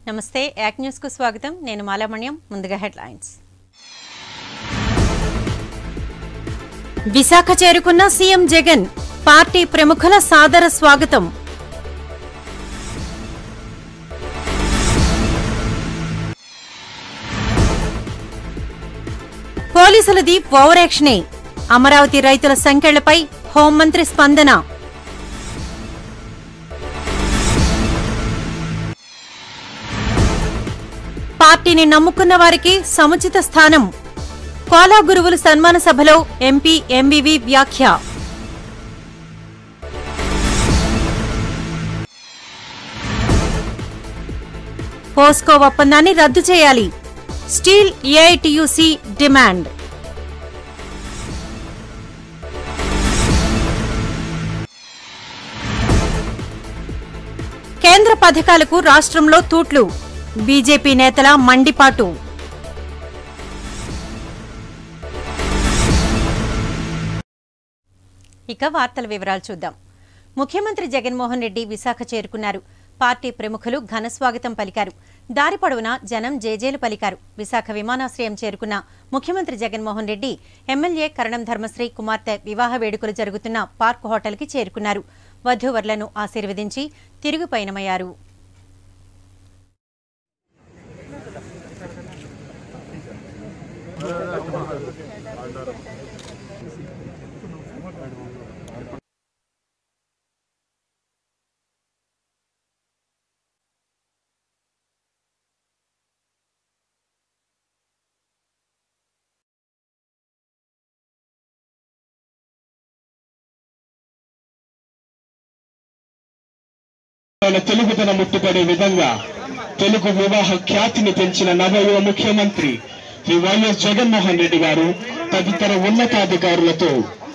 నమస్తే యాక్ న్యూస్ కు స్వాగతం నేను మాలామణ్యం ముందుగా హెడ్లైన్స్ విశాఖ చేరుకున్న సీఎం జగన్ పార్టీ ప్రముఖుల సాదర స్వాగతం పోలీసులది ఓవర్ యాక్షనే అమరావతి రైతుల సంఖ్యలపై హోంమంత్రి స్పందన పార్టీని నమ్ముకున్న వారికి సముచిత స్థానం కోలా గురువులు సన్మాన సభలో ఎంపీ ఎంవివి వ్యాఖ్య పోస్కో ఒప్పందాన్ని రద్దు చేయాలి స్టీల్ ఏఐటియుసి డిమాండ్ కేంద్ర పథకాలకు రాష్ట్రంలో తూట్లు బీజేపీ నేతల మండిపాటు ఇక వార్తల వివరాలు చూద్దాం ముఖ్యమంత్రి జగన్మోహన్ రెడ్డి విశాఖ చేరుకున్నారు పార్టీ ప్రముఖులు ఘన స్వాగతం పలికారు దారి పొడవునా జనం జేజేలు పలికారు విశాఖ విమానాశ్రయం చేరుకున్న ముఖ్యమంత్రి జగన్మోహన్ రెడ్డి ఎమ్మెల్యే కరణం ధర్మశ్రీ కుమార్తె వివాహ వేడుకలు జరుగుతున్న పార్క్ హోటల్కి చేరుకున్నారు వధూవరులను ఆశీర్వదించి తిరుగు పయనమయ్యారు మన తెలుగుదన ముట్టుపడే విధంగా తెలుగు వివాహ ఖ్యాతిని పెంచిన నవయువ ముఖ్యమంత్రి శ్రీ వైఎస్ జగన్మోహన్ రెడ్డి గారు తదితర ఉన్నతాధికారులతో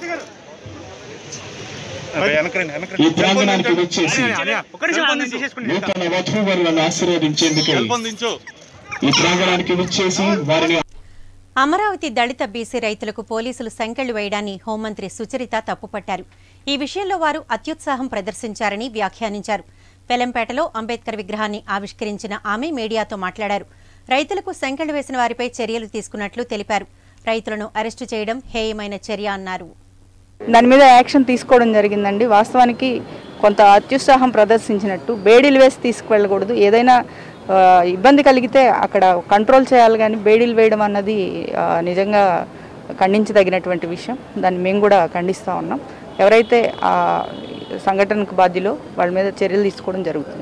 ఈ ప్రాంగణానికి వచ్చేసి నూతన వధూవరులను ఆశీర్వదించేందుకు ఈ ప్రాంగణానికి వచ్చేసి వారిని అమరావతి దళిత బీసీ రైతులకు పోలీసులు సంకెళ్లు వేయడాన్ని హోంమంత్రి సుచరిత తప్పుపట్టారు ఈ విషయంలో వారు అత్యుత్సాహం ప్రదర్శించారని వ్యాఖ్యానించారు పెలంపేటలో అంబేద్కర్ విగ్రహాన్ని ఆవిష్కరించిన ఆమె మీడియాతో మాట్లాడారు రైతులకు సంకెళ్లు వేసిన వారిపై చర్యలు తీసుకున్నట్లు తెలిపారు రైతులను అరెస్టు చేయడం హేయమైన చర్య అన్నారు దాని మీద యాక్షన్ తీసుకోవడం జరిగిందండి వాస్తవానికి కొంత అత్యుత్సాహం ప్రదర్శించినట్టు బేడీలు వేసి తీసుకువెళ్ళకూడదు ఏదైనా ఆ, ఇబ్బంది కలిగితే అక్కడ కంట్రోల్ చేయాలి కానీ బేడీలు వేయడం అన్నది ఆ, నిజంగా ఖండించదగినటువంటి విషయం దాన్ని మేము కూడా ఖండిస్తూ ఉన్నాం ఎవరైతే ఆ సంఘటనకు బాధ్యులో వాళ్ళ మీద చర్యలు తీసుకోవడం జరుగుతుంది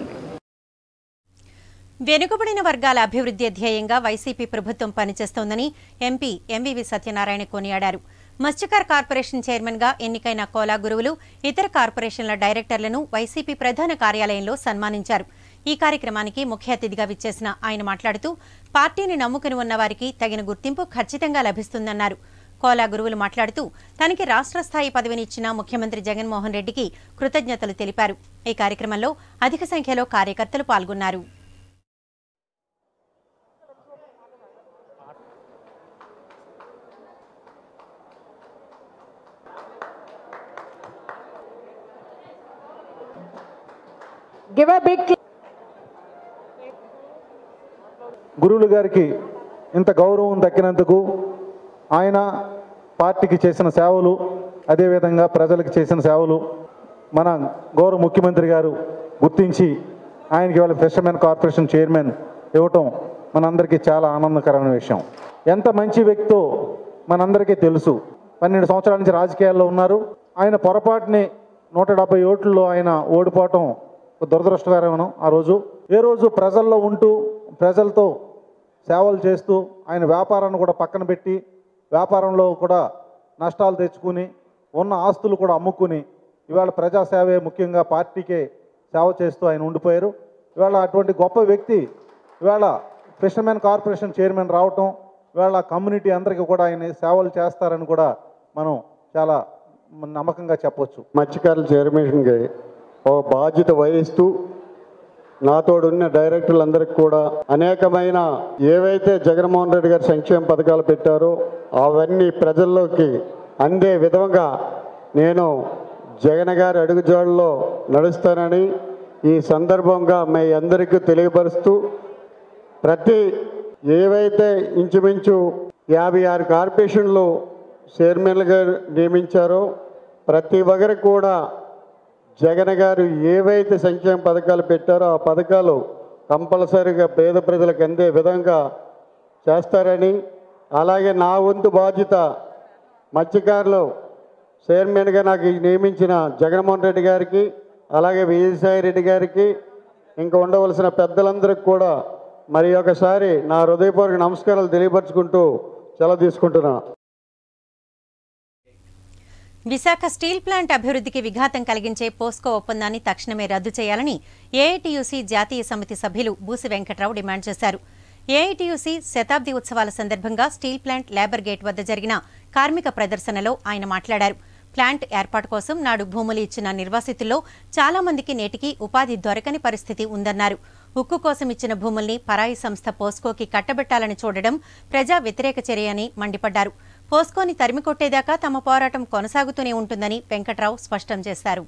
వెనుకబడిన వర్గాల అభివృద్ధి ధ్యేయంగా వైసీపీ ప్రభుత్వం పనిచేస్తోందని ఎంపీ ఎంవివి సత్యనారాయణ కొనియాడారు మత్స్యకార్ కార్పొరేషన్ చైర్మన్ గా ఎన్నికైన కోలా గురువులు ఇతర కార్పొరేషన్ల డైరెక్టర్లను వైసీపీ ప్రధాన కార్యాలయంలో సన్మానించారు ఈ కార్యక్రమానికి ముఖ్య అతిథిగా విచ్చేసిన ఆయన మాట్లాడుతూ పార్టీని నమ్ముకుని ఉన్న వారికి తగిన గుర్తింపు ఖచ్చితంగా లభిస్తుందన్నారు కోలా గురువులు మాట్లాడుతూ తనకి రాష్ట్ర స్థాయి పదవినిచ్చిన ముఖ్యమంత్రి జగన్మోహన్ రెడ్డికి కృతజ్ఞతలు తెలిపారు ఈ కార్యక్రమంలో అధిక సంఖ్యలో కార్యకర్తలు పాల్గొన్నారు Give a big clap. గురువులు గారికి ఇంత గౌరవం దక్కినందుకు ఆయన పార్టీకి చేసిన సేవలు అదేవిధంగా ప్రజలకు చేసిన సేవలు మన గౌరవ ముఖ్యమంత్రి గారు గుర్తించి ఆయనకి వాళ్ళ ఫిషర్మెన్ కార్పొరేషన్ చైర్మన్ ఇవ్వటం మనందరికీ చాలా ఆనందకరమైన విషయం ఎంత మంచి వ్యక్తో మనందరికీ తెలుసు పన్నెండు సంవత్సరాల నుంచి రాజకీయాల్లో ఉన్నారు ఆయన పొరపాటుని నూట డెబ్బై ఓట్లలో ఆయన ఓడిపోవటం ఒక దురదృష్టకరమైన ఆ రోజు ఏ రోజు ప్రజల్లో ఉంటూ ప్రజలతో సేవలు చేస్తూ ఆయన వ్యాపారాన్ని కూడా పక్కన పెట్టి వ్యాపారంలో కూడా నష్టాలు తెచ్చుకుని ఉన్న ఆస్తులు కూడా అమ్ముకుని ఇవాళ ప్రజాసేవే ముఖ్యంగా పార్టీకే సేవ చేస్తూ ఆయన ఉండిపోయారు ఇవాళ అటువంటి గొప్ప వ్యక్తి ఇవాళ ఫిషర్మెన్ కార్పొరేషన్ చైర్మన్ రావటం ఇవాళ కమ్యూనిటీ అందరికీ కూడా ఆయన సేవలు చేస్తారని కూడా మనం చాలా నమ్మకంగా చెప్పొచ్చు మత్స్యకారుల చైర్మన్కి ఓ బాధ్యత వహిస్తూ నాతోడున్న డైరెక్టర్లందరికీ కూడా అనేకమైన ఏవైతే జగన్మోహన్ రెడ్డి గారు సంక్షేమ పథకాలు పెట్టారో అవన్నీ ప్రజల్లోకి అందే విధంగా నేను జగన్ గారి అడుగుజాడల్లో నడుస్తానని ఈ సందర్భంగా మీ అందరికీ తెలియపరుస్తూ ప్రతి ఏవైతే ఇంచుమించు యాభై ఆరు కార్పొరేషన్లు చైర్మన్లుగా నియమించారో ప్రతి ఒక్కరికి కూడా జగన్ గారు ఏవైతే సంక్షేమ పథకాలు పెట్టారో ఆ పథకాలు కంపల్సరీగా పేద ప్రజలకు అందే విధంగా చేస్తారని అలాగే నా వంతు బాధ్యత మత్స్యకారులు చైర్మన్గా నాకు నియమించిన జగన్మోహన్ రెడ్డి గారికి అలాగే విజయసాయి రెడ్డి గారికి ఇంకా ఉండవలసిన పెద్దలందరికీ కూడా మరి ఒకసారి నా హృదయపూర్వక నమస్కారాలు తెలియపరచుకుంటూ సెలవు తీసుకుంటున్నాను విశాఖ స్టీల్ ప్లాంట్ అభివృద్ధికి విఘాతం కలిగించే పోస్కో ఒప్పందాన్ని తక్షణమే రద్దు చేయాలని ఏఐటీయూసీ జాతీయ సమితి సభ్యులు బూసి వెంకట్రావు డిమాండ్ చేశారు ఏఐటీయూసీ శతాబ్ది ఉత్సవాల సందర్భంగా స్టీల్ ప్లాంట్ లేబర్ గేట్ వద్ద జరిగిన కార్మిక ప్రదర్శనలో ఆయన మాట్లాడారు ప్లాంట్ ఏర్పాటు కోసం నాడు భూములు ఇచ్చిన నిర్వాసితుల్లో చాలా మందికి నేటికి ఉపాధి దొరకని పరిస్థితి ఉందన్నారు ఉక్కు కోసం ఇచ్చిన భూముల్ని పరాయి సంస్థ పోస్కోకి కట్టబెట్టాలని చూడడం ప్రజా వ్యతిరేక చర్య అని మండిపడ్డారు పోస్కోని తరిమికొట్టేదాకా తమ పోరాటం కొనసాగుతూనే ఉంటుందని వెంకట్రావు స్పష్టం చేశారు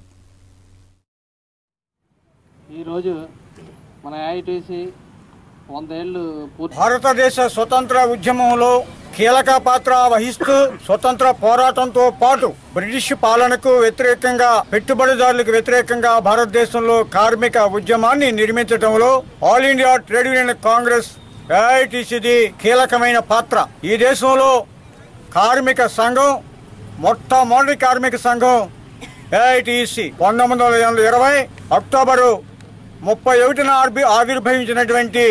ఈరోజు మన ఐటీసీ వందేళ్ళు పూర్తి భారతదేశ స్వతంత్ర ఉద్యమంలో కీలక పాత్ర వహిస్తూ స్వతంత్ర పోరాటంతో పాటు బ్రిటిష్ పాలనకు వ్యతిరేకంగా పెట్టుబడిదారులకు వ్యతిరేకంగా భారతదేశంలో కార్మిక ఉద్యమాన్ని నిర్మించడంలో all India trade union congress ఏఐటిసిది కీలకమైన పాత్ర ఈ దేశంలో కార్మిక సంఘం మొట్టమొదటి కార్మిక సంఘం ఏఐటిసి పంతొమ్మిది వందల ఇరవై అక్టోబరు ముప్పై ఒకటిన ఆర్బి ఆవిర్భవించినటువంటి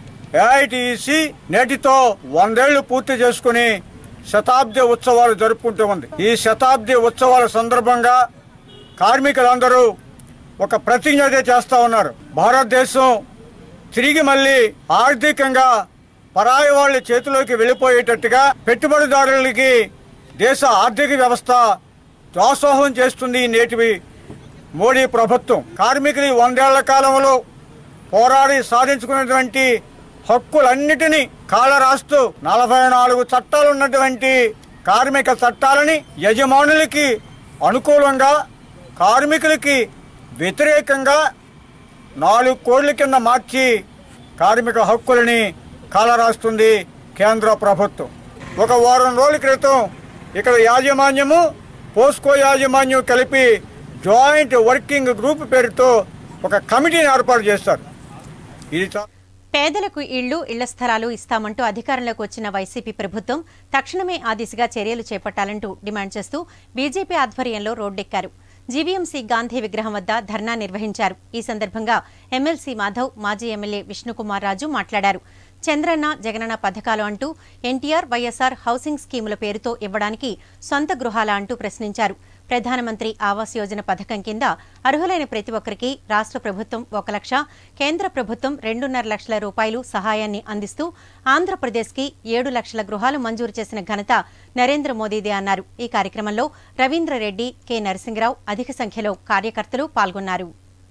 ఏఐటిసి నేటితో వందేళ్లు పూర్తి చేసుకుని శతాబ్ది ఉత్సవాలు జరుపుకుంటూ ఉంది ఈ శతాబ్ది ఉత్సవాల సందర్భంగా కార్మికులందరూ ఒక ప్రతిజ్ఞ అయితే చేస్తా ఉన్నారు భారతదేశం తిరిగి మళ్ళీ ఆర్థికంగా పరాయి వాళ్ళ చేతిలోకి వెళ్ళిపోయేటట్టుగా పెట్టుబడిదారులకి దేశ ఆర్థిక వ్యవస్థ దాసోహం చేస్తుంది ఈ నేటివి మోడీ ప్రభుత్వం కార్మికులు ఈ వందేళ్ల కాలంలో పోరాడి సాధించుకున్నటువంటి హక్కులన్నిటినీ కాళ్ళ రాస్తూ నలభై నాలుగు చట్టాలు ఉన్నటువంటి కార్మిక చట్టాలని యజమానులకి అనుకూలంగా కార్మికులకి వ్యతిరేకంగా నాలుగు కోట్ల కింద మార్చి కార్మిక హక్కులని కాలరాస్తుంది కేంద్ర ప్రభుత్వం ఒక వారం రోజుల క్రితం ఇక్కడ యాజమాన్యము పోస్కో యాజమాన్యం కలిపి జాయింట్ వర్కింగ్ గ్రూప్ పేరుతో ఒక కమిటీని ఏర్పాటు చేస్తారు ఇది చా- పేదలకు ఇళ్లు ఇళ్ల స్థలాలు ఇస్తామంటూ అధికారంలోకి వచ్చిన వైసీపీ ప్రభుత్వం తక్షణమే ఆ దిశగా చర్యలు చేపట్టాలంటూ డిమాండ్ చేస్తూ బీజేపీ ఆధ్వర్యంలో రోడ్డెక్కారు జీవీఎంసీ గాంధీ విగ్రహం వద్ద ధర్నా నిర్వహించారు ఈ సందర్భంగా ఎమ్మెల్సీ మాధవ్ మాజీ ఎమ్మెల్యే విష్ణుకుమార్ రాజు మాట్లాడారు చంద్రన్న జగనన్న పథకాలు అంటూ ఎన్టీఆర్ వైఎస్ఆర్ హౌసింగ్ స్కీముల పేరుతో ఇవ్వడానికి సొంత గృహాల అంటూ ప్రశ్నించారు ప్రధానమంత్రి ఆవాస్ యోజన పథకం కింద అర్హులైన ప్రతి ఒక్కరికి రాష్ట్ర ప్రభుత్వం ఒక లక్ష కేంద్ర ప్రభుత్వం రెండున్నర లక్షల రూపాయలు సహాయాన్ని అందిస్తూ ఆంధ్రప్రదేశ్కి ఏడు లక్షల గృహాలు మంజూరు చేసిన ఘనత నరేంద్ర మోదీదే అన్నారు ఈ కార్యక్రమంలో రవీంద్రరెడ్డి కె నరసింహరావు అధిక సంఖ్యలో కార్యకర్తలు పాల్గొన్నారు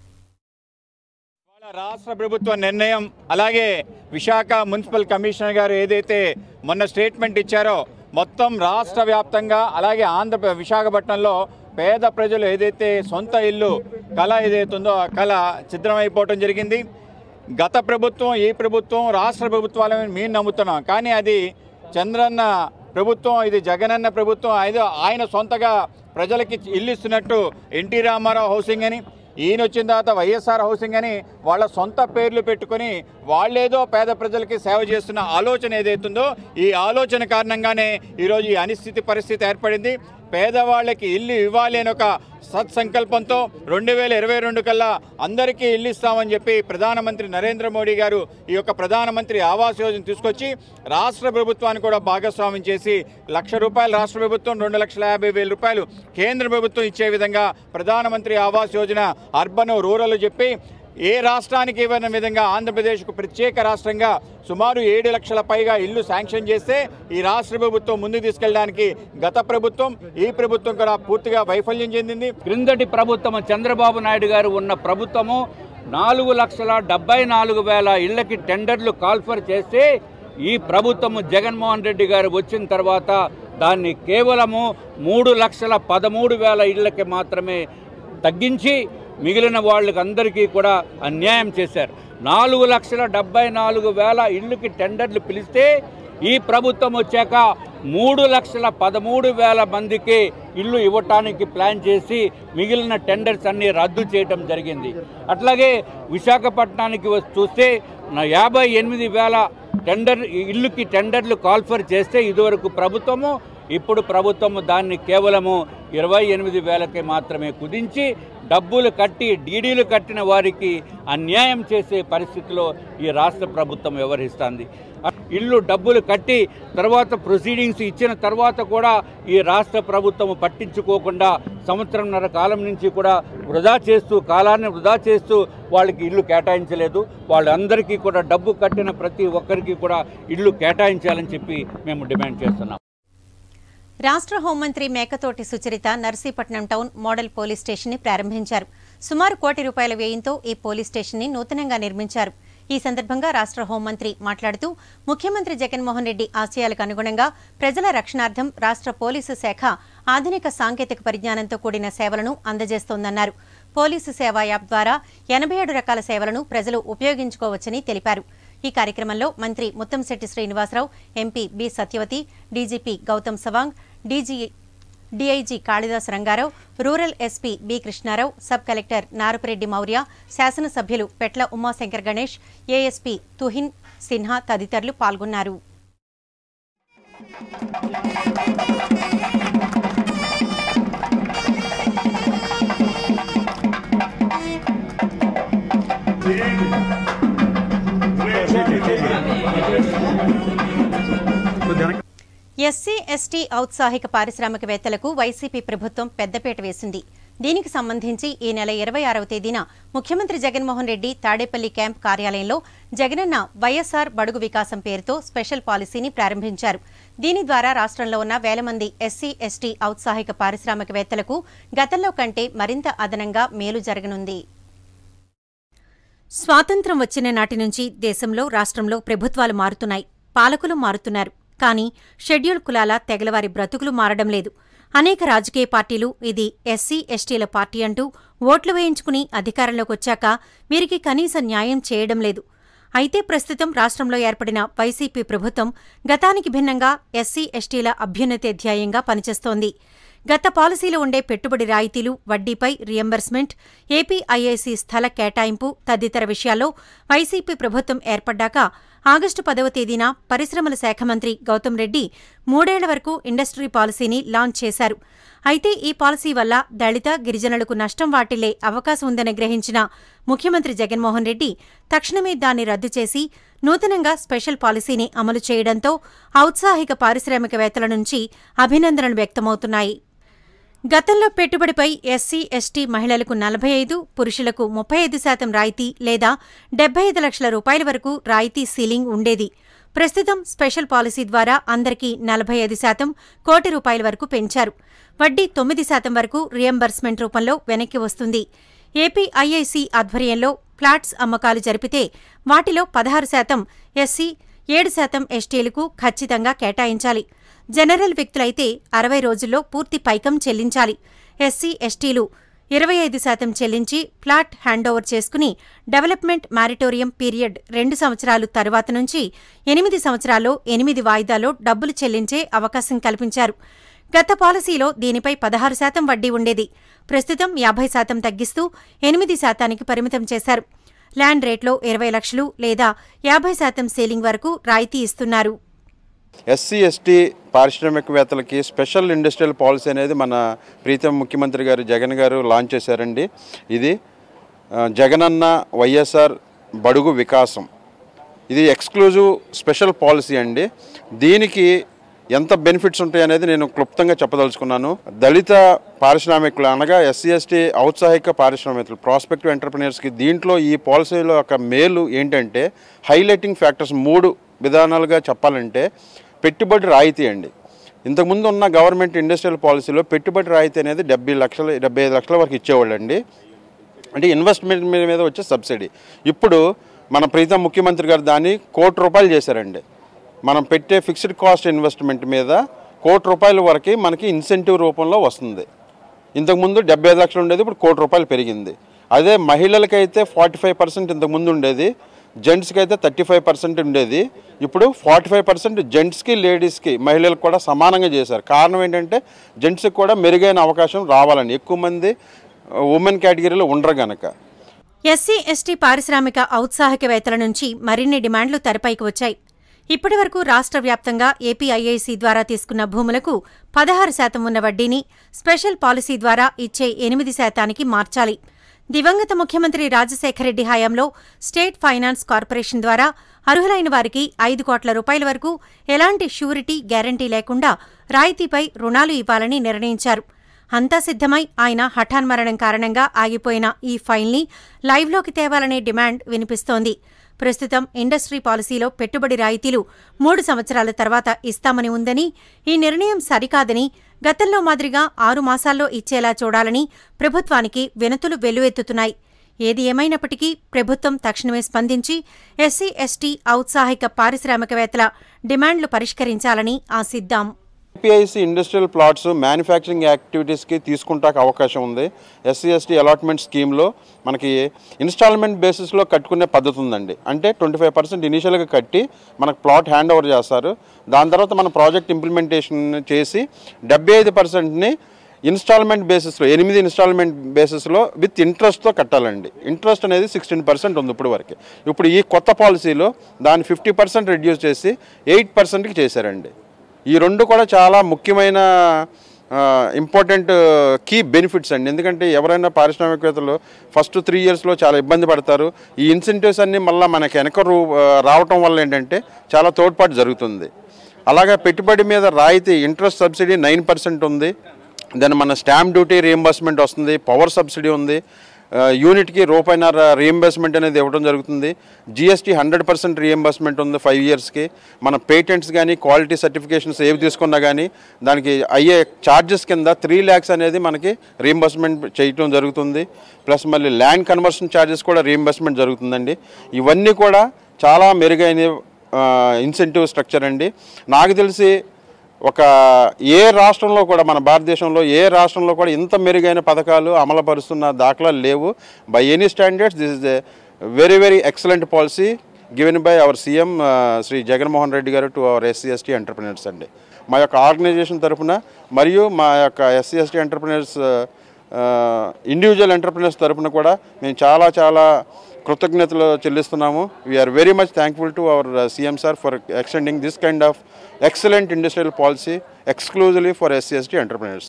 ఇవాళ రాష్ట్ర ప్రభుత్వ నిర్ణయం అలాగే విశాఖ మున్సిపల్ కమిషనర్ గారు ఏదైతే మొన్న స్టేట్మెంట్ ఇచ్చారో మొత్తం రాష్ట్ర వ్యాప్తంగా అలాగే ఆంధ్ర విశాఖపట్నంలో పేద ప్రజలు ఏదైతే సొంత ఇల్లు కళ ఏదైతుందో ఆ కళ ఛిద్రమైపోవటం జరిగింది గత ప్రభుత్వం ఈ ప్రభుత్వం రాష్ట్ర ప్రభుత్వాలని మేము నమ్ముతున్నాం కానీ అది చంద్రన్న ప్రభుత్వం ఇది జగనన్న ప్రభుత్వం ఐదు ఆయన సొంతగా ప్రజలకి ఇల్లు ఇస్తున్నట్టు ఎన్టీ రామారావు హౌసింగ్ అని ఈయన వచ్చిన తర్వాత వైఎస్ఆర్ హౌసింగ్ అని వాళ్ళ సొంత పేర్లు పెట్టుకొని వాళ్ళేదో పేద ప్రజలకి సేవ చేస్తున్న ఆలోచన ఏదైతుందో ఈ ఆలోచన కారణంగానే ఈరోజు ఈ అనిశ్చితి పరిస్థితి ఏర్పడింది పేదవాళ్ళకి ఇల్లు ఇవ్వాలి అని ఒక సత్సంకల్పంతో రెండు వేల ఇరవై రెండు కల్లా అందరికీ ఇల్లు ఇస్తామని చెప్పి ప్రధానమంత్రి నరేంద్ర మోడీ గారు ఈ యొక్క ప్రధానమంత్రి ఆవాస్ యోజన తీసుకొచ్చి రాష్ట్ర ప్రభుత్వాన్ని కూడా భాగస్వామ్యం చేసి లక్ష రూపాయలు రాష్ట్ర ప్రభుత్వం రెండు లక్షల యాభై వేల రూపాయలు కేంద్ర ప్రభుత్వం ఇచ్చే విధంగా ప్రధానమంత్రి ఆవాస్ యోజన అర్బన్ రూరల్ చెప్పి ఏ రాష్ట్రానికి ఇవ్వని విధంగా ఆంధ్రప్రదేశ్కు ప్రత్యేక రాష్ట్రంగా సుమారు ఏడు లక్షల పైగా ఇల్లు శాంక్షన్ చేస్తే ఈ రాష్ట్ర ప్రభుత్వం ముందుకు తీసుకెళ్ళడానికి గత ప్రభుత్వం ఈ ప్రభుత్వం కూడా పూర్తిగా వైఫల్యం చెందింది క్రిందటి ప్రభుత్వం చంద్రబాబు నాయుడు గారు ఉన్న ప్రభుత్వము నాలుగు లక్షల డెబ్బై నాలుగు వేల ఇళ్లకి టెండర్లు కాల్ఫర్ చేస్తే ఈ ప్రభుత్వము జగన్మోహన్ రెడ్డి గారు వచ్చిన తర్వాత దాన్ని కేవలము మూడు లక్షల పదమూడు వేల ఇళ్లకి మాత్రమే తగ్గించి మిగిలిన వాళ్ళకి అందరికీ కూడా అన్యాయం చేశారు నాలుగు లక్షల డెబ్బై నాలుగు వేల ఇళ్ళకి టెండర్లు పిలిస్తే ఈ ప్రభుత్వం వచ్చాక మూడు లక్షల పదమూడు వేల మందికి ఇల్లు ఇవ్వటానికి ప్లాన్ చేసి మిగిలిన టెండర్స్ అన్ని రద్దు చేయడం జరిగింది అట్లాగే విశాఖపట్నానికి వస్- చూస్తే నా యాభై ఎనిమిది వేల టెండర్ ఇల్లుకి టెండర్లు కాల్ఫర్ చేస్తే ఇదివరకు ప్రభుత్వము ఇప్పుడు ప్రభుత్వము దాన్ని కేవలము ఇరవై ఎనిమిది వేలకి మాత్రమే కుదించి డబ్బులు కట్టి డీడీలు కట్టిన వారికి అన్యాయం చేసే పరిస్థితిలో ఈ రాష్ట్ర ప్రభుత్వం వ్యవహరిస్తుంది ఇల్లు డబ్బులు కట్టి తర్వాత ప్రొసీడింగ్స్ ఇచ్చిన తర్వాత కూడా ఈ రాష్ట్ర ప్రభుత్వం పట్టించుకోకుండా సంవత్సరంన్నర కాలం నుంచి కూడా వృధా చేస్తూ కాలాన్ని వృధా చేస్తూ వాళ్ళకి ఇల్లు కేటాయించలేదు వాళ్ళందరికీ కూడా డబ్బు కట్టిన ప్రతి ఒక్కరికి కూడా ఇల్లు కేటాయించాలని చెప్పి మేము డిమాండ్ చేస్తున్నాం రాష్ట్ర హోంమంత్రి Mekathoti Sucharitha Narsipatnam town model police station ని ప్రారంభించారు సుమారు కోటి రూపాయల వ్యయంతో ఈ పోలీస్ స్టేషన్ ని నూతనంగా నిర్మించారు ఈ సందర్భంగా రాష్ట్ర హోంమంత్రి మాట్లాడుతూ ముఖ్యమంత్రి జగన్మోహన్ రెడ్డి ఆశయాలకు అనుగుణంగా ప్రజల రక్షణార్థం రాష్ట్ర పోలీసు శాఖ ఆధునిక సాంకేతిక పరిజ్ఞానంతో కూడిన సేవలను అందజేస్తోందన్నారు పోలీసు సేవా యాప్ ద్వారా ఎనభై ఏడు రకాల సేవలను ప్రజలు ఉపయోగించుకోవచ్చని తెలిపారు ఈ కార్యక్రమంలో మంత్రి Muthamsetti Srinivasarao MP B Satyavathi DGP Gautam Sawang DG DIG Kalidas Rangarao rural SP B Krishnarao sub collector Narapureddy Maurya శాసనసభ్యులు పెట్ల ఉమాశంకర్ గణేష్ ఏఎస్పీ తుహిన్ సిన్హా తదితరులు పాల్గొన్నారు ఎస్సీ ఎస్టీ ఔత్సాహిక పారిశ్రామికవేత్తలకు వైసీపీ ప్రభుత్వం పెద్దపీట వేసింది దీనికి సంబంధించి ఈ నెల ఇరవై ఆరవ తేదీన ముఖ్యమంత్రి జగన్మోహన్ రెడ్డి తాడేపల్లి క్యాంప్ కార్యాలయంలో జగనన్న వైఎస్ఆర్ బడుగు వికాసం పేరుతో స్పెషల్ పాలసీని ప్రారంభించారు దీని ద్వారా రాష్ట్రంలో ఉన్న వేల మంది ఎస్సీ ఎస్టీ ఔత్సాహిక పారిశ్రామికవేత్తలకు గతంలో కంటే మరింత అదనంగా మేలు జరగనుంది స్వాతంత్ర్యం వచ్చిన నాటి నుంచి దేశంలో రాష్ట్రంలో ప్రభుత్వాలు మారుతున్నాయి పాలకులు మారుతున్నారు కానీ షెడ్యూల్ కులాల తెగలవారి బ్రతుకులు మారడం లేదు అనేక రాజకీయ పార్టీలు ఇది ఎస్సీ ఎస్టీల పార్టీ అంటూ ఓట్లు వేయించుకుని అధికారంలోకి వచ్చాక వీరికి కనీస న్యాయం చేయడం లేదు అయితే ప్రస్తుతం రాష్ట్రంలో ఏర్పడిన వైసీపీ ప్రభుత్వం గతానికి భిన్నంగా ఎస్సీ ఎస్టీల అభ్యున్నతి ధ్యేయంగా పనిచేస్తోంది గత పాలసీలో ఉండే పెట్టుబడి రాయితీలు వడ్డీపై రియంబర్స్మెంట్ ఏపీ ఐఐసి స్థల కేటాయింపు తదితర విషయాల్లో వైసీపీ ప్రభుత్వం ఏర్పడ్డాక ఆగస్టు పదవ తేదీన పరిశ్రమల శాఖ మంత్రి గౌతమ్ రెడ్డి మూడేళ్ల వరకు ఇండస్ట్రీ పాలసీని లాంచ్ చేశారు అయితే ఈ పాలసీ వల్ల దళిత గిరిజనులకు నష్టం వాటిల్లే అవకాశం ఉందని గ్రహించిన ముఖ్యమంత్రి జగన్మోహన్ రెడ్డి తక్షణమే దాన్ని రద్దు చేసి నూతనంగా స్పెషల్ పాలసీని అమలు చేయడంతో ఔత్సాహిక పారిశ్రామికవేత్తల నుంచి అభినందనలు వ్యక్తమవుతున్నాయి గతంలో పెట్టుబడిపై ఎస్సీ ఎస్టీ మహిళలకు నలభై ఐదు పురుషులకు ముప్పై ఐదు శాతం రాయితీ లేదా డెబ్బై ఐదు లక్షల రూపాయల వరకు రాయితీ సీలింగ్ ఉండేది ప్రస్తుతం స్పెషల్ పాలసీ ద్వారా అందరికీ నలభై ఐదు శాతం కోటి రూపాయల వరకు పెంచారు వడ్డీ తొమ్మిది శాతం వరకు రియంబర్స్మెంట్ రూపంలో వెనక్కి వస్తుంది ఏపీ ఐఐసి ఆధ్వర్యంలో ఫ్లాట్స్ అమ్మకాలు జరిపితే వాటిలో పదహారు శాతం ఎస్సీ ఏడు శాతం ఎస్టీలకు ఖచ్చితంగా కేటాయించాలి జనరల్ వ్యక్తులైతే అరవై రోజుల్లో పూర్తి పైకం చెల్లించాలి ఎస్సీ ఎస్టీలు ఇరవై ఐదు శాతం చెల్లించి ఫ్లాట్ హ్యాండోవర్ చేసుకుని డెవలప్మెంట్ మారిటోరియం పీరియడ్ రెండు సంవత్సరాలు తరువాత నుంచి ఎనిమిది సంవత్సరాల్లో ఎనిమిది వాయిదాల్లో డబ్బులు చెల్లించే అవకాశం కల్పించారు గత పాలసీలో దీనిపై పదహారు శాతం వడ్డీ ఉండేది ప్రస్తుతం యాభై శాతం తగ్గిస్తూ ఎనిమిది శాతానికి పరిమితం చేశారు ల్యాండ్ రేట్లో ఇరవై లక్షలు లేదా యాభై శాతం సీలింగ్ వరకు రాయితీ ఇస్తున్నారు ఎస్సీ ఎస్టీ పారిశ్రామికవేత్తలకి స్పెషల్ ఇండస్ట్రియల్ పాలసీ అనేది మన ప్రీతం ముఖ్యమంత్రి గారు జగన్ గారు లాంచ్ చేశారండి ఇది ఆ, జగనన్న వైఎస్ఆర్ బడుగు వికాసం ఇది ఎక్స్క్లూజివ్ స్పెషల్ పాలసీ అండి దీనికి ఎంత బెనిఫిట్స్ ఉంటాయి అనేది నేను క్లుప్తంగా చెప్పదలుచుకున్నాను దళిత పారిశ్రామికులు అనగా ఎస్సీ ఎస్టీ ఔత్సాహిక పారిశ్రామికులు ప్రాస్పెక్టివ్ ఎంటర్ప్రినర్స్కి దీంట్లో ఈ పాలసీలో ఒక మేలు ఏంటంటే హైలైటింగ్ ఫ్యాక్టర్స్ మూడు విధానాలుగా చెప్పాలంటే పెట్టుబడి రాయితీ అండి ఇంతకుముందు ఉన్న గవర్నమెంట్ ఇండస్ట్రియల్ పాలసీలో పెట్టుబడి రాయితీ అనేది డెబ్బై లక్షల డెబ్బై ఐదు లక్షల వరకు ఇచ్చేవాళ్ళండి అంటే ఇన్వెస్ట్మెంట్ మీద మీద వచ్చే సబ్సిడీ ఇప్పుడు మన ప్రీతం ముఖ్యమంత్రి గారు దాన్ని కోటి రూపాయలు చేశారండి మనం పెట్టే ఫిక్స్డ్ కాస్ట్ ఇన్వెస్ట్మెంట్ మీద కోటి రూపాయల వరకు మనకి ఇన్సెంటివ్ రూపంలో వస్తుంది ఇంతకుముందు డెబ్బై ఐదు లక్షలు ఉండేది ఇప్పుడు కోటి రూపాయలు పెరిగింది అదే మహిళలకైతే ఫార్టీ ఫైవ్ పర్సెంట్ ఇంతకుముందు ఉండేది జెంట్స్కి అయితే థర్టీ ఫైవ్ పర్సెంట్ ఉండేది ఇప్పుడు ఫార్టీ ఫైవ్ పర్సెంట్ జెంట్స్కి లేడీస్కి మహిళలకు కూడా సమానంగా చేశారు కారణం ఏంటంటే జెంట్స్కి కూడా మెరుగైన అవకాశం రావాలని ఎక్కువ మంది ఉమెన్ కేటగిరీలో ఉండరు గనక ఎస్సీ ఎస్టీ పారిశ్రామిక ఔత్సాహికవేత్తల నుంచి మరిన్ని డిమాండ్లు తెరపైకి వచ్చాయి ఇప్పటి వరకు రాష్ట్ర వ్యాప్తంగా ఏపీఐఐసి ద్వారా తీసుకున్న భూములకు పదహారు శాతం ఉన్న వడ్డీని స్పెషల్ పాలసీ ద్వారా ఇచ్చే ఎనిమిది శాతానికి మార్చాలి దివంగత ముఖ్యమంత్రి రాజశేఖరెడ్డి హయాంలో స్టేట్ ఫైనాన్స్ కార్పొరేషన్ ద్వారా అర్హులైన వారికి ఐదు కోట్ల రూపాయల వరకు ఎలాంటి షూరిటీ గ్యారంటీ లేకుండా రాయితీపై రుణాలు ఇవ్వాలని నిర్ణయించారు అంతా సిద్ధమై ఆయన హఠాన్మరణం కారణంగా ఆగిపోయిన ఈ ఫైల్ని లైవ్లోకి తేవాలనే డిమాండ్ వినిపిస్తోంది ప్రస్తుతం ఇండస్ట్రీ పాలసీలో పెట్టుబడి రాయితీలు మూడు సంవత్సరాల తర్వాత ఇస్తామని ఉందని ఈ నిర్ణయం సరికాదని గతంలో మాదిరిగా ఆరు మాసాల్లో ఇచ్చేలా చూడాలని ప్రభుత్వానికి వినతులు వెల్లువెత్తుతున్నాయి ఏది ఏమైనప్పటికీ ప్రభుత్వం తక్షణమే స్పందించి ఎస్సీ ఎస్టీ ఔత్సాహిక పారిశ్రామికవేత్తల డిమాండ్లు పరిష్కరించాలని ఆశిద్దాం ఏపీఐసి ఇండస్ట్రియల్ ప్లాట్స్ మ్యానుఫ్యాక్చరింగ్ యాక్టివిటీస్కి తీసుకుంటాక అవకాశం ఉంది ఎస్సీ ఎస్టీ అలాట్మెంట్ స్కీమ్లో మనకి ఇన్స్టాల్మెంట్ బేసిస్లో కట్టుకునే పద్ధతి ఉందండి అంటే ట్వంటీ ఫైవ్ పర్సెంట్ ఇనీషియల్గా కట్టి మనకు ప్లాట్ హ్యాండ్ ఓవర్ చేస్తారు దాని తర్వాత మన ప్రాజెక్ట్ ఇంప్లిమెంటేషన్ చేసి డెబ్బై ఐదు పర్సెంట్ని ఇన్స్టాల్మెంట్ బేసిస్లో ఎనిమిది ఇన్స్టాల్మెంట్ బేసిస్లో విత్ ఇంట్రెస్ట్తో కట్టాలండి ఇంట్రెస్ట్ అనేది సిక్స్టీన్ పర్సెంట్ ఉంది ఇప్పుడు వరకు ఇప్పుడు ఈ కొత్త పాలసీలో దాన్ని ఫిఫ్టీ పర్సెంట్ రెడ్యూస్ చేసి ఎయిట్ పర్సెంట్కి చేశారండి ఈ రెండు కూడా చాలా ముఖ్యమైన ఇంపార్టెంట్ కీ బెనిఫిట్స్ అండి ఎందుకంటే ఎవరైనా పారిశ్రామికవేత్తలు ఫస్ట్ త్రీ ఇయర్స్లో చాలా ఇబ్బంది పడతారు ఈ ఇన్సెంటివ్స్ అన్నీ మళ్ళీ మనకి వెనక రూ రావటం వల్ల ఏంటంటే చాలా తోడ్పాటు జరుగుతుంది అలాగే పెట్టుబడి మీద రాయితీ ఇంట్రెస్ట్ సబ్సిడీ నైన్ పర్సెంట్ ఉంది దెన్ మన స్టాంప్ డ్యూటీ రీఎంబర్స్మెంట్ వస్తుంది పవర్ సబ్సిడీ ఉంది ఆ, యూనిట్కి రూపాయిన్నర రీఎంబర్స్మెంట్ అనేది ఇవ్వడం జరుగుతుంది జిఎస్టీ హండ్రెడ్ పర్సెంట్ రీఎంబర్స్మెంట్ ఉంది ఫైవ్ ఇయర్స్కి మన పేటెంట్స్ కానీ క్వాలిటీ సర్టిఫికేషన్స్ ఏవి తీసుకున్నా కానీ దానికి అయ్యే ఛార్జెస్ కింద త్రీ ల్యాక్స్ అనేది మనకి రీఎంబర్స్మెంట్ చేయటం జరుగుతుంది ప్లస్ మళ్ళీ ల్యాండ్ కన్వర్షన్ ఛార్జెస్ కూడా రీఎంబర్స్మెంట్ జరుగుతుందండి ఇవన్నీ కూడా చాలా మెరుగైన ఇన్సెంటివ్ స్ట్రక్చర్ అండి నాకు తెలిసి ఒక ఏ రాష్ట్రంలో కూడా మన భారతదేశంలో ఏ రాష్ట్రంలో కూడా ఇంత మెరుగైన పథకాలు అమలుపరుస్తున్న దాఖలాలు లేవు by any standards this is a very very excellent policy given by our CM Shri Jaganmohan Reddy గారు to our SC ST entrepreneurs అండి మా యొక్క ఆర్గనైజేషన్ తరఫున మరియు మా యొక్క SC ST entrepreneurs individual entrepreneurs తరఫున కూడా మేము చాలా చాలా కృతజ్ఞతలు చెల్లిస్తున్నాము we're very much thankful to our CM sir for extending this kind of excellent industrial policy exclusively for SC ST entrepreneurs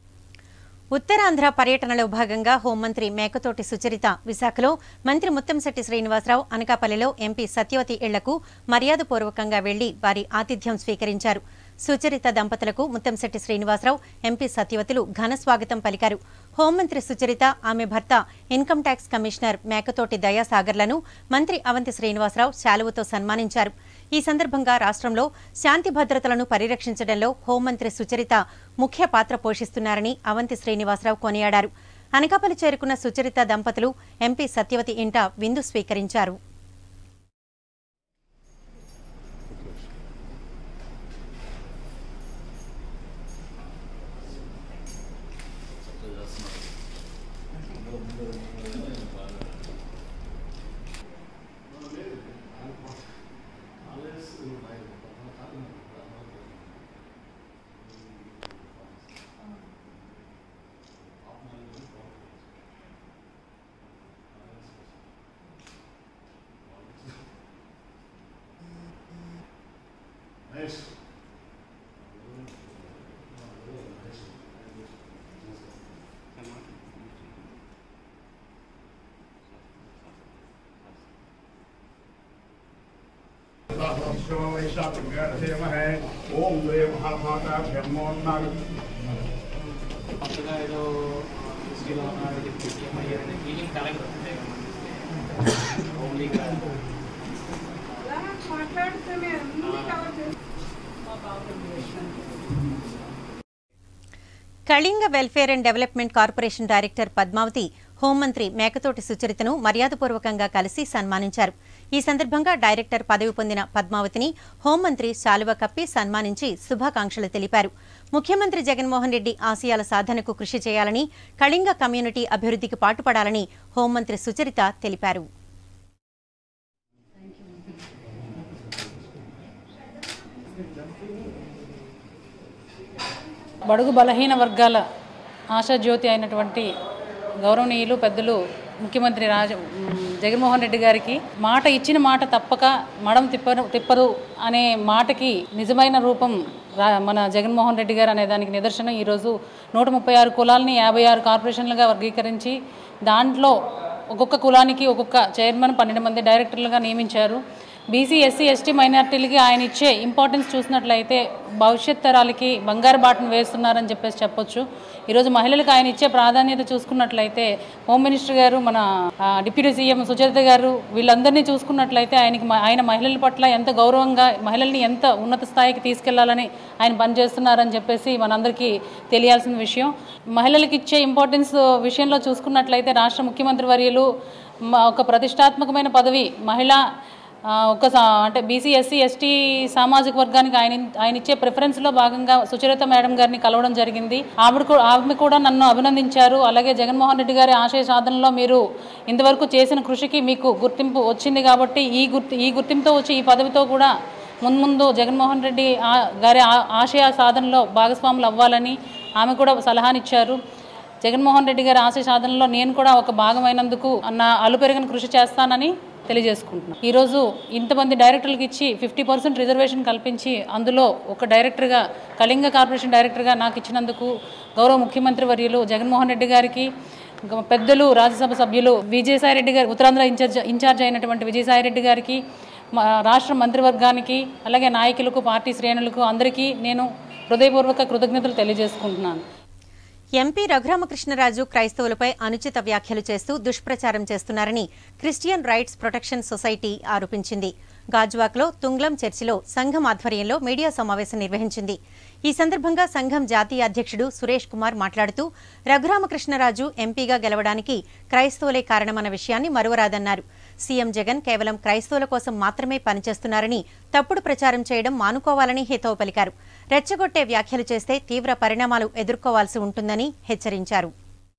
Uttarandhra పర్యటనలో భాగంగా హోంమంత్రి మేకతోటి సుచరిత విశాఖలో మంత్రి ముత్తంశెట్టి శ్రీనివాసరావు అనకాపల్లిలో ఎంపీ సత్యవతి ఇళ్లకు మర్యాదపూర్వకంగా వెళ్లి వారి ఆతిథ్యం స్వీకరించారు సుచరిత దంపతులకు ముత్తంశెట్టి శ్రీనివాసరావు ఎంపీ సత్యవతులు ఘన స్వాగతం పలికారు హోంమంత్రి సుచరిత ఆమె భర్త ఇన్కమ్ ట్యాక్స్ కమిషనర్ మేకతోటి దయాసాగర్లను మంత్రి అవంతి శ్రీనివాసరావు శాలువతో సన్మానించారు ఈ సందర్భంగా రాష్ట్రంలో శాంతి భద్రతలను పరిరక్షించడంలో హోంమంత్రి సుచరిత ముఖ్య పాత్ర పోషిస్తున్నారని అవంతి శ్రీనివాసరావు కొనియాడారు అనకాపల్లి చేరుకున్న సుచరిత దంపతులు ఎంపీ సత్యవతి ఇంట విందు స్వీకరించారు ఓం ద్వే మహామాత బ్రహ్మోన్నాగ కొత్తగా ఏదో హిస్టరీలో ఉన్న ఫీలింగ్ కలగదు only Kalinga welfare and development corporation director Padmavathi హోంమంత్రి మేకతోటి సుచరితను మర్యాదపూర్వకంగా కలిసి సన్మానించారు ఈ సందర్భంగా డైరెక్టర్ పదవి పొందిన పద్మావతిని హోంమంత్రి శాలువ కప్పి సన్మానించి శుభాకాంక్షలు తెలిపారు ముఖ్యమంత్రి జగన్మోహన్ రెడ్డి ఆశయాల సాధనకు కృషి చేయాలని కళింగ కమ్యూనిటీ అభివృద్ధికి పాటుపడాలని హోంమంత్రి సుచరిత తెలిపారు బడుగు బలహీన వర్గాల ఆశాజ్యోతి అయినటువంటి గౌరవనీయులు పెద్దలు ముఖ్యమంత్రి రాజ మ్, జగన్మోహన్ రెడ్డి గారికి మాట ఇచ్చిన మాట తప్పక మడం తిప్పరు తిప్పరు అనే మాటకి నిజమైన రూపం రా మన జగన్మోహన్ రెడ్డి గారు అనే దానికి నిదర్శనం ఈరోజు నూట ముప్పై ఆరు కులాలని యాభై ఆరు కార్పొరేషన్లుగా వర్గీకరించి దాంట్లో ఒక్కొక్క కులానికి ఒక్కొక్క చైర్మన్ పన్నెండు మంది డైరెక్టర్లుగా నియమించారు బీసీ ఎస్సీ ఎస్టీ మైనార్టీలకి ఆయన ఇచ్చే ఇంపార్టెన్స్ చూసినట్లయితే భవిష్యత్ తరాలకి బంగారు బాటను వేస్తున్నారని చెప్పేసి చెప్పొచ్చు ఈరోజు మహిళలకు ఆయన ఇచ్చే ప్రాధాన్యత చూసుకున్నట్లయితే హోమ్ మినిస్టర్ గారు మన ఆ, డిప్యూటీ సీఎం సుచరిత గారు వీళ్ళందరినీ చూసుకున్నట్లయితే ఆయనకి మ- ఆయన మహిళల పట్ల ఎంత గౌరవంగా మహిళల్ని ఎంత ఉన్నత స్థాయికి తీసుకెళ్లాలని ఆయన పనిచేస్తున్నారని చెప్పేసి మనందరికీ తెలియాల్సిన విషయం మహిళలకు ఇచ్చే ఇంపార్టెన్స్ విషయంలో చూసుకున్నట్లయితే రాష్ట్ర ముఖ్యమంత్రి వర్యులు మ- ఒక ప్రతిష్టాత్మకమైన పదవి మహిళ ఆ, ఒక సా- అంటే బీసీ ఎస్సీ ఎస్టీ సామాజిక వర్గానికి ఆయన ఆయన ఇచ్చే ప్రిఫరెన్స్లో భాగంగా సుచరిత మేడం గారిని కలవడం జరిగింది ఆవిడ కూ- ఆమె కూడా నన్ను అభినందించారు అలాగే జగన్మోహన్ రెడ్డి గారి ఆశయ సాధనలో మీరు ఇంతవరకు చేసిన కృషికి మీకు గుర్తింపు వచ్చింది కాబట్టి ఈ గుర్తి ఈ గుర్తింపుతో వచ్చి ఈ పదవితో కూడా ముందు ముందు జగన్మోహన్ రెడ్డి ఆ- గారి ఆ- ఆశయ సాధనలో భాగస్వాములు అవ్వాలని ఆమె కూడా సలహానిచ్చారు జగన్మోహన్ రెడ్డి గారి ఆశయ సాధనలో నేను కూడా ఒక భాగమైనందుకు నా అలుపెరగని కృషి చేస్తానని తెలియజేసుకుంటున్నాను ఈరోజు ఇంతమంది డైరెక్టర్లకు ఇచ్చి ఫిఫ్టీ పర్సెంట్ రిజర్వేషన్ కల్పించి అందులో ఒక డైరెక్టర్గా కళింగ కార్పొరేషన్ డైరెక్టర్గా నాకు ఇచ్చినందుకు గౌరవ ముఖ్యమంత్రి వర్యులు జగన్మోహన్ రెడ్డి గారికి గ- పెద్దలు రాజ్యసభ సభ్యులు విజయసాయిరెడ్డి గారు ఉత్తరాంధ్ర ఇన్ఛార్జ్ ఇన్ఛార్జ్ అయినటువంటి విజయసాయిరెడ్డి గారికి మా రాష్ట్ర మంత్రివర్గానికి అలాగే నాయకులకు పార్టీ శ్రేణులకు అందరికీ నేను హృదయపూర్వక కృతజ్ఞతలు తెలియజేసుకుంటున్నాను ఎంపీ రఘురామకృష్ణరాజు క్రైస్తవులపై అనుచిత వ్యాఖ్యలు చేస్తూ దుష్ప్రచారం చేస్తున్నారని క్రిస్టియన్ రైట్స్ ప్రొటెక్షన్ సొసైటీ ఆరోపించింది గాజువాక్లో తుంగ్లం చర్చిలో సంఘం ఆధ్వర్యంలో మీడియా సమావేశం నిర్వహించింది ఈ సందర్భంగా సంఘం జాతీయ అధ్యక్షుడు సురేష్ కుమార్ మాట్లాడుతూ రఘురామకృష్ణరాజు ఎంపీగా గెలవడానికి క్రైస్తవులే కారణమన్న విషయాన్ని మరువరాదన్నారు సీఎం జగన్ కేవలం క్రైస్తవుల కోసం మాత్రమే పనిచేస్తున్నారని తప్పుడు ప్రచారం చేయడం మానుకోవాలని హితవు పలికారు రెచ్చగొట్టే వ్యాఖ్యలు చేస్తే తీవ్ర పరిణామాలు ఎదుర్కోవాల్సి ఉంటుందని హెచ్చరించారు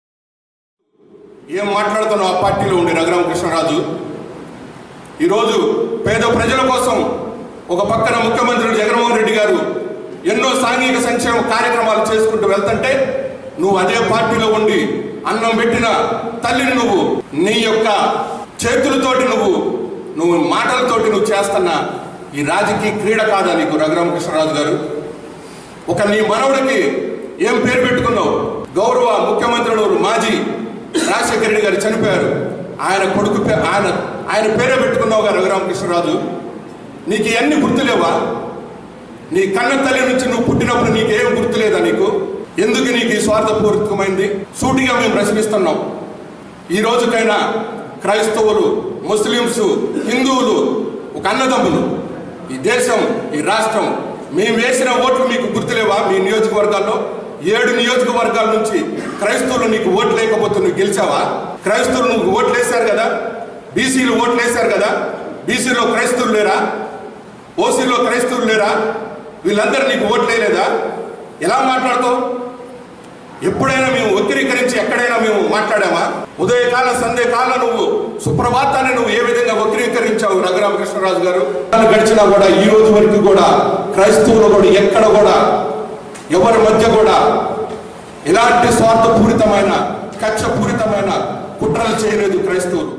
ఏం మాట్లాడుతున్నావు ఆ పార్టీలో ఉండే రఘురామకృష్ణరాజు ఈరోజు పేద ప్రజల కోసం ఒక పక్కన ముఖ్యమంత్రి జగన్మోహన్ రెడ్డి గారు ఎన్నో సాంఘిక సంక్షేమ కార్యక్రమాలు చేసుకుంటూ వెళ్తుంటే నువ్వు అదే పార్టీలో ఉండి అన్నం పెట్టిన తల్లిని నువ్వు నీ యొక్క చేతులతోటి నువ్వు నువ్వు మాటలతోటి నువ్వు చేస్తున్న ఈ రాజకీయ క్రీడ కాదా నీకు రఘురామకృష్ణరాజు గారు ఒక నీ మనవుడికి ఏం పేరు పెట్టుకున్నావు గౌరవ ముఖ్యమంత్రులు మాజీ రాజశేఖర రెడ్డి గారు చనిపోయారు ఆయన కొడుకు పే- ఆయన ఆయన పేరే పెట్టుకున్నావు గారు రఘురామకృష్ణరాజు నీకు ఇవన్నీ గుర్తులేవా నీ కన్న తల్లి నుంచి నువ్వు పుట్టినప్పుడు నీకేం గుర్తులేదా నీకు ఎందుకు నీకు ఈ స్వార్థపూరితమైంది సూటిగా మేము ప్రశ్నిస్తున్నాం ఈ రోజుకైనా క్రైస్తవులు ముస్లింస్ హిందువులు ఒక అన్నదమ్ములు ఈ దేశం ఈ రాష్ట్రం మేము వేసిన ఓట్లు మీకు గుర్తులేవా మీ నియోజకవర్గాల్లో ఏడు నియోజకవర్గాల నుంచి క్రైస్తవులు నీకు ఓట్లు లేకపోతే నువ్వు గెలిచావా క్రైస్తవులు నువ్వు ఓట్లు వేశారు కదా బీసీలు ఓట్లు వేశారు కదా బీసీలో క్రైస్తవులు లేరా ఓసీలో క్రైస్తవులు లేరా వీళ్ళందరూ నీకు ఓట్లు వేయలేదా ఎలా మాట్లాడతావు ఎప్పుడైనా మేము వక్రీకరించి ఎక్కడైనా మేము మాట్లాడామా ఉదయకాల సంధ్యకాల నువ్వు సుప్రభాతాన్ని నువ్వు ఏ విధంగా వక్రీకరించావు రఘురామకృష్ణరాజు గారు కాలం గడిచినా కూడా ఈ రోజు వరకు కూడా క్రైస్తవులు కూడా ఎక్కడ కూడా ఎవరి మధ్య కూడా ఎలాంటి స్వార్థపూరితమైన కక్షపూరితమైన కుట్రలు చేయలేదు క్రైస్తవులు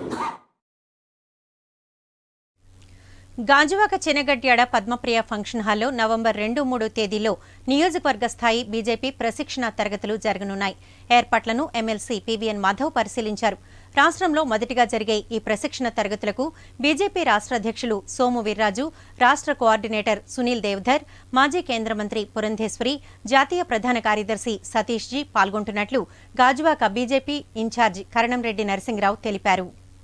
గాజువాక చినగడ్యాడ పద్మప్రియ ఫంక్షన్ హాల్లో నవంబర్ రెండు మూడు తేదీలో నియోజకవర్గ స్థాయి బీజేపీ ప్రశిక్షణ తరగతులు జరగనున్నాయి ఏర్పాట్లను ఎమ్మెల్సీ పీవీఎన్ మాధవ్ పరిశీలించారు రాష్ట్రంలో మొదటిగా జరిగే ఈ ప్రశిక్షణ తరగతులకు బీజేపీ రాష్ట్ర అధ్యక్షులు సోము వీర్రాజు రాష్ట్ర కోఆర్డినేటర్ సునీల్ దేవ్ధర్ మాజీ కేంద్ర మంత్రి పురంధేశ్వరి జాతీయ ప్రధాన కార్యదర్శి సతీష్ జీ పాల్గొంటున్నట్లు గాజువాక బీజేపీ ఇన్ఛార్జి కరణంరెడ్డి నరసింహరావు తెలిపారు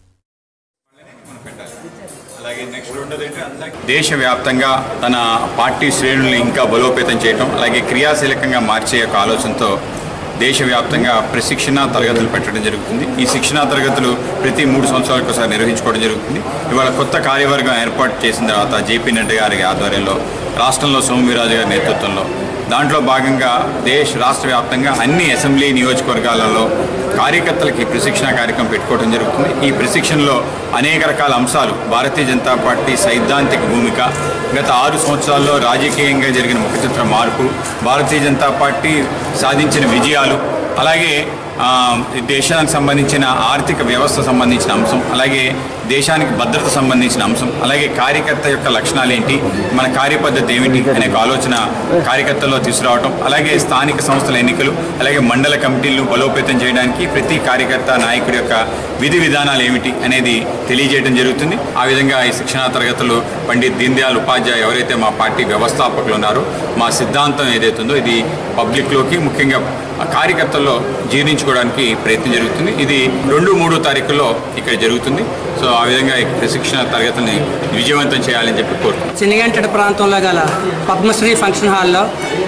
దేశవ్యాప్తంగా తన పార్టీ శ్రేణుల్ని ఇంకా బలోపేతం చేయటం అలాగే క్రియాశీలకంగా మార్చే యొక్క ఆలోచనతో దేశవ్యాప్తంగా ప్రశిక్షణ తరగతులు పెట్టడం జరుగుతుంది ఈ శిక్షణా తరగతులు ప్రతి మూడు సంవత్సరాలకు ఒకసారి నిర్వహించుకోవడం జరుగుతుంది ఇవాళ కొత్త కార్యవర్గం ఏర్పాటు చేసిన తర్వాత జేపీ నడ్డా గారి ఆధ్వర్యంలో రాష్ట్రంలో సోమవీరాజు గారి నేతృత్వంలో దాంట్లో భాగంగా దేశ రాష్ట్ర వ్యాప్తంగా అన్ని అసెంబ్లీ నియోజకవర్గాలలో కార్యకర్తలకి ప్రశిక్షణ కార్యక్రమం పెట్టుకోవడం జరుగుతుంది ఈ ప్రశిక్షణలో అనేక రకాల అంశాలు భారతీయ జనతా పార్టీ సైద్ధాంతిక భూమిక గత ఆరు సంవత్సరాల్లో రాజకీయంగా జరిగిన ముఖచిత్ర మార్పు భారతీయ జనతా పార్టీ సాధించిన విజయాలు అలాగే ఆ, దేశానికి సంబంధించిన ఆర్థిక వ్యవస్థ సంబంధించిన అంశం అలాగే దేశానికి భద్రత సంబంధించిన అంశం అలాగే కార్యకర్త యొక్క లక్షణాలు ఏంటి మన కార్యపద్ధతి ఏమిటి అనే ఒక ఆలోచన కార్యకర్తల్లో తీసుకురావటం అలాగే స్థానిక సంస్థల ఎన్నికలు అలాగే మండల కమిటీలను బలోపేతం చేయడానికి ప్రతి కార్యకర్త నాయకుడి యొక్క విధి విధానాలు ఏమిటి అనేది తెలియజేయడం జరుగుతుంది ఆ విధంగా ఈ శిక్షణా తరగతులు పండిత్ దీన్ దయాళ్ ఉపాధ్యాయ ఎవరైతే మా పార్టీ వ్యవస్థాపకులు ఉన్నారో మా సిద్ధాంతం ఏదైతుందో ఇది పబ్లిక్లోకి ముఖ్యంగా ఆ కార్యకర్తల్లో జీర్ణించుకోవడానికి ప్రయత్నం జరుగుతుంది ఇది రెండు మూడు తారీఖుల్లో ఇక్కడ జరుగుతుంది సో ఆ విధంగా ఈ ప్రశిక్షణ తరగతుల్ని విజయవంతం చేయాలని చెప్పి కోరుతున్నాను చిన్నగంటెడ ప్రాంతంలో గల పద్మశ్రీ ఫంక్షన్ హాల్లో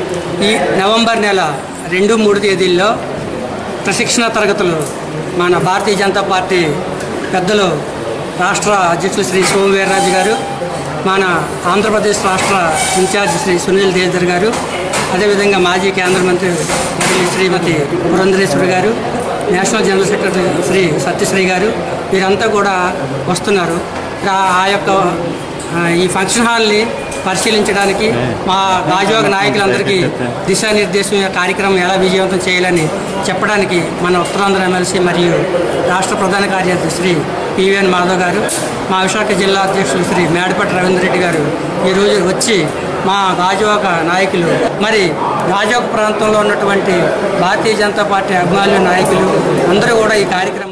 ఈ నవంబర్ నెల రెండు మూడు తేదీల్లో ప్రశిక్షణ తరగతులు మన భారతీయ జనతా పార్టీ పెద్దలు రాష్ట్ర అధ్యక్షులు శ్రీ సోమవీర్రాజు గారు మన ఆంధ్రప్రదేశ్ రాష్ట్ర ఇన్ఛార్జ్ శ్రీ సునీల్ దేదర్ గారు అదేవిధంగా మాజీ కేంద్ర మంత్రి వర్యులు శ్రీమతి పురంధరేశ్వరి గారు national general secretary Shri Satyasri గారు వీరంతా కూడా వస్తున్నారు ఆ- ఆ యొక్క ఆ, ఈ ఫంక్షన్ హాల్ని పరిశీలించడానికి మా గాజువాక నాయకులందరికీ దిశానిర్దేశం ఈ కార్యక్రమం ఎలా విజయవంతం చేయాలని చెప్పడానికి మన ఉత్తరాంధ్ర ఎమ్మెల్సీ మరియు రాష్ట్ర ప్రధాన కార్యదర్శి శ్రీ పివిఎన్ మాధవ్ గారు మా విశాఖ జిల్లా అధ్యక్షులు శ్రీ మేడపట్టి రవీంద్ర రెడ్డి గారు ఈరోజు వచ్చి మా గాజువాక నాయకులు మరి గాజువాక ప్రాంతంలో ఉన్నటువంటి భారతీయ జనతా పార్టీ అభిమానులు నాయకులు అందరూ కూడా ఈ కార్యక్రమం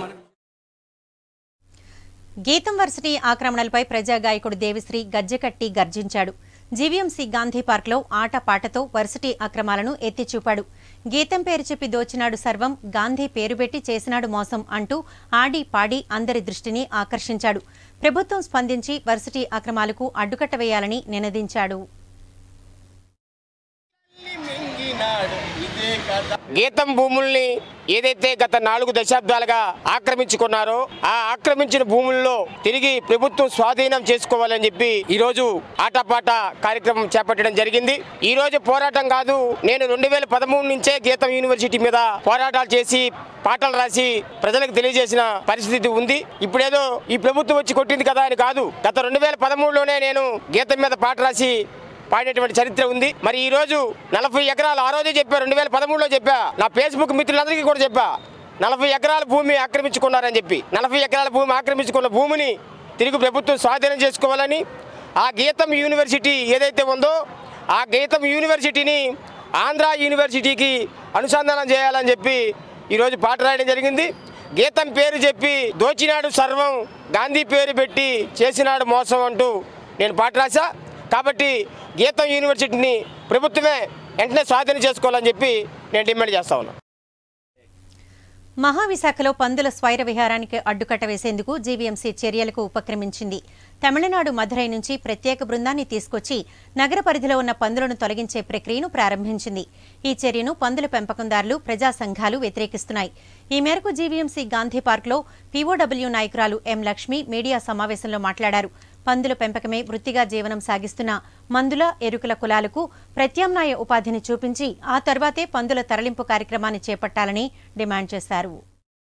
గీతం వర్సిటీ ఆక్రమణలపై ప్రజా గాయకుడు దేవిశ్రీ గజ్జెకట్టి గర్జించాడు జీవీఎంసీ గాంధీ పార్క్లో ఆట పాటతో వర్సిటీ అక్రమాలను ఎత్తిచూపాడు గీతం పేరు చెప్పి దోచినాడు సర్వం గాంధీ పేరు పెట్టి చేసినాడు మోసం అంటూ ఆడి పాడి అందరి దృష్టిని ఆకర్షించాడు ప్రభుత్వం స్పందించి వర్సిటీ అక్రమాలకు అడ్డుకట్ట వేయాలని నినదించాడు గీతం భూముల్ని ఏదైతే గత నాలుగు దశాబ్దాలుగా ఆక్రమించుకున్నారో ఆ ఆక్రమించిన భూముల్లో తిరిగి ప్రభుత్వం స్వాధీనం చేసుకోవాలని చెప్పి ఈ రోజు ఆటపాట కార్యక్రమం చేపట్టడం జరిగింది ఈ రోజు పోరాటం కాదు నేను రెండు వేల పదమూడు నుంచే గీతం యూనివర్సిటీ మీద పోరాటాలు చేసి పాటలు రాసి ప్రజలకు తెలియజేసిన పరిస్థితి ఉంది ఇప్పుడేదో ఈ ప్రభుత్వం వచ్చి కొట్టింది కదా అని కాదు గత రెండు వేల పదమూడులోనే నేను గీతం మీద పాట రాసి పాడేటువంటి చరిత్ర ఉంది మరి ఈ రోజు నలభై ఎకరాలు ఆ రోజే చెప్పా రెండు వేల పదమూడులో చెప్పా నా ఫేస్బుక్ మిత్రులందరికీ కూడా చెప్పా నలభై ఎకరాల భూమి ఆక్రమించుకున్నారని చెప్పి నలభై ఎకరాల భూమి ఆక్రమించుకున్న భూమిని తిరిగి ప్రభుత్వం స్వాధీనం చేసుకోవాలని ఆ గీతం యూనివర్సిటీ ఏదైతే ఉందో ఆ గీతం యూనివర్సిటీని ఆంధ్ర యూనివర్సిటీకి అనుసంధానం చేయాలని చెప్పి ఈరోజు పాట రాయడం జరిగింది గీతం పేరు చెప్పి దోచినాడు సర్వం గాంధీ పేరు పెట్టి చేసినాడు మోసం అంటూ నేను పాట రాశా కాబట్టి గీతం యూనివర్సిటీని ప్రభుత్వమే వెంటనే స్వాధీనం చేసుకోవాలని చెప్పి నేను డిమాండ్ చేస్తా ఉన్నాను మహావిశాఖలో పందుల స్వైర విహారానికి అడ్డుకట్ట వేసేందుకు జీవీఎంసీ చర్యలకు ఉపక్రమించింది తమిళనాడు మధురై నుంచి ప్రత్యేక బృందాన్ని తీసుకొచ్చి నగర పరిధిలో ఉన్న పందులను తొలగించే ప్రక్రియను ప్రారంభించింది ఈ చర్యను పందుల పెంపకందారులు ప్రజా సంఘాలు వ్యతిరేకిస్తున్నాయి ఈ మేరకు జీవీఎంసీ గాంధీ పార్క్లో పీఓడబ్ల్యూ నాయకురాలు ఎం లక్ష్మి మీడియా సమావేశంలో మాట్లాడారు పందుల పెంపకమే వృత్తిగా జీవనం సాగిస్తున్న మందుల ఎరుకుల కులాలకు ప్రత్యామ్నాయ ఉపాధిని చూపించి ఆ తర్వాతే పందుల తరలింపు కార్యక్రమాన్ని చేపట్టాలని డిమాండ్ చేశారు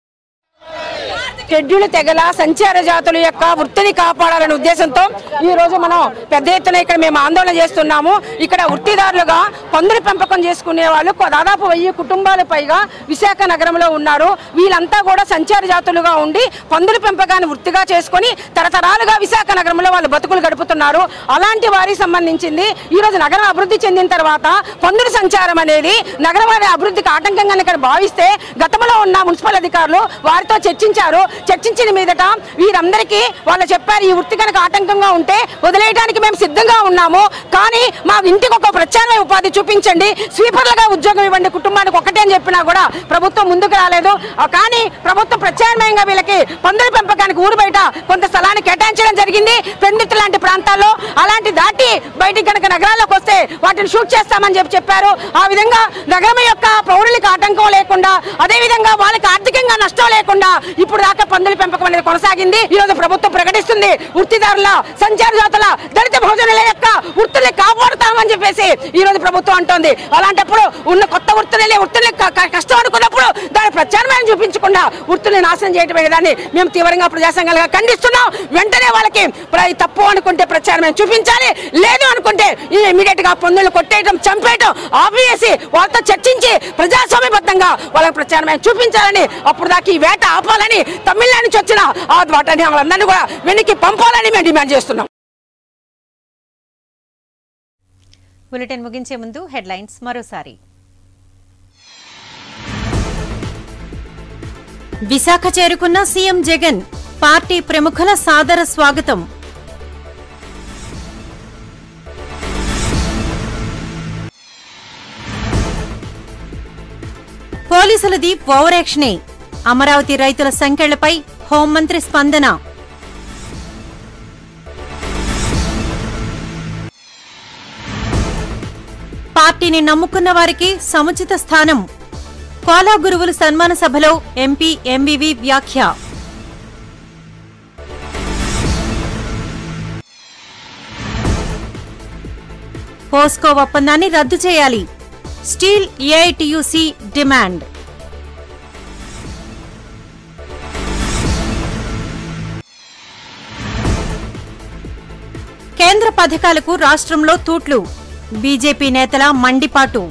షెడ్యూల్ తెగల సంచార జాతుల యొక్క వృత్తిని కాపాడాలనే ఉద్దేశంతో ఈ రోజు మనం పెద్ద ఎత్తున ఇక్కడ మేము ఆందోళన చేస్తున్నాము ఇక్కడ వృత్తిదారులుగా పందుల పెంపకం చేసుకునే వాళ్ళు కొ- దాదాపు వెయ్యి కుటుంబాల పైగా విశాఖ నగరంలో ఉన్నారు వీళ్ళంతా కూడా సంచార జాతులుగా ఉండి పందుల పెంపకాన్ని వృత్తిగా చేసుకొని తరతరాలుగా విశాఖ నగరంలో వాళ్ళు బతుకులు గడుపుతున్నారు అలాంటి వారికి సంబంధించింది ఈ రోజు నగరం అభివృద్ధి చెందిన తర్వాత పందుల సంచారం అనేది నగరం అనే అభివృద్ధికి ఆటంకంగా ఇక్కడ భావిస్తే గతంలో ఉన్న మున్సిపల్ అధికారులు వారితో చర్చించారు చర్చించిన మీదట వీరందరికీ వాళ్ళు చెప్పారు ఈ వృత్తి కనుక ఆటంకంగా ఉంటే వదిలేయడానికి మేము సిద్ధంగా ఉన్నాము కానీ మా ఇంటికి ఒక ప్రత్యామ్నాయ ఉపాధి చూపించండి స్వీపర్లుగా ఉద్యోగం ఇవ్వండి కుటుంబానికి ఒకటే అని చెప్పినా కూడా ప్రభుత్వం ముందుకు రాలేదు ఆ, కానీ ప్రభుత్వం ప్రత్యామ్నాయంగా వీళ్ళకి పందుల పెంపకానికి ఊరు బయట కొంత స్థలాన్ని కేటాయించడం జరిగింది పెందుతు లాంటి ప్రాంతాల్లో అలాంటి దాటి బయటికి కనుక నగరాల్లోకి వస్తే వాటిని షూట్ చేస్తామని చెప్పి చెప్పారు ఆ విధంగా నగరం యొక్క పౌరులకు ఆటంకం లేకుండా అదే విధంగా వాళ్ళకి ఆర్థికంగా నష్టం లేకుండా ఇప్పుడు దాకా పందుల పెంపకం అనేది కొనసాగింది ఈ రోజు ప్రభుత్వం ప్రకటిస్తుంది వృత్తిదారుల సంచార జాతుల దళిత భోజనాల యొక్క వృత్తుల్ని కాపాడుతామని చెప్పేసి ఈ రోజు ప్రభుత్వం అంటోంది అలాంటప్పుడు ఉన్న కొత్త వృత్తులని వృత్తుల్ని క- క- కష్టం అనుకున్నప్పుడు దాని ప్రత్యామ్నాయం చూపించకుండా వృత్తుల్ని నాశనం చేయటమే దాన్ని మేము తీవ్రంగా ప్రజా సంఘాలుగా ఖండిస్తున్నాం వెంటనే వాళ్ళకి ప్ర- తప్పు అనుకుంటే ప్రత్యామ్నాయం చూపించాలి లేదు అనుకుంటే ఇమీడియట్ గా పన్నులు కొట్టేయటం చంపేయటం ఆపేసి వాళ్ళతో చర్చించి ప్రజాస్వామ్యబద్ధంగా వాళ్ళకి ప్రత్యామ్నాయం చూపించాలని అప్పుడు దాకా ఈ వేట ఆపాలని తమిళనాడు నుంచి వచ్చిన ఆ వాటని వాళ్ళందరినీ కూడా వెనక్కి పంపాలని మేము డిమాండ్ చేస్తున్నాం బులెటిన్ ముగించే ముందు హెడ్లైన్స్ మరోసారి విశాఖ చేరుకున్న సీఎం జగన్ పార్టీ ప్రముఖుల సాదర స్వాగతం పోలీసులది ఓవర్ యాక్షనే అమరావతి రైతుల సంఖ్యలపై హోంమంత్రి స్పందన పార్టీని నమ్ముకున్న వారికి సముచిత స్థానం కోలా గురువులు సన్మాన సభలో ఎంపీ ఎంవివి వ్యాఖ్య పోస్కో ఒప్పందాన్ని రద్దు చేయాలి స్టీల్ ఏఐటియుసి డిమాండ్ కేంద్ర పథకాలకు రాష్ట్రంలో తూట్లు బీజేపీ నేతల మండిపాటు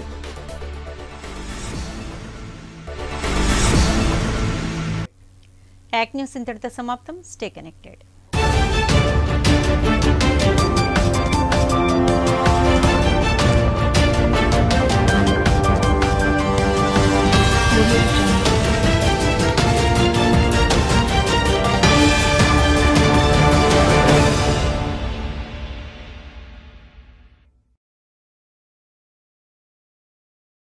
యాక్ న్యూస్ ఇంతటితో సమాప్తం స్టే కనెక్టెడ్ Thank you.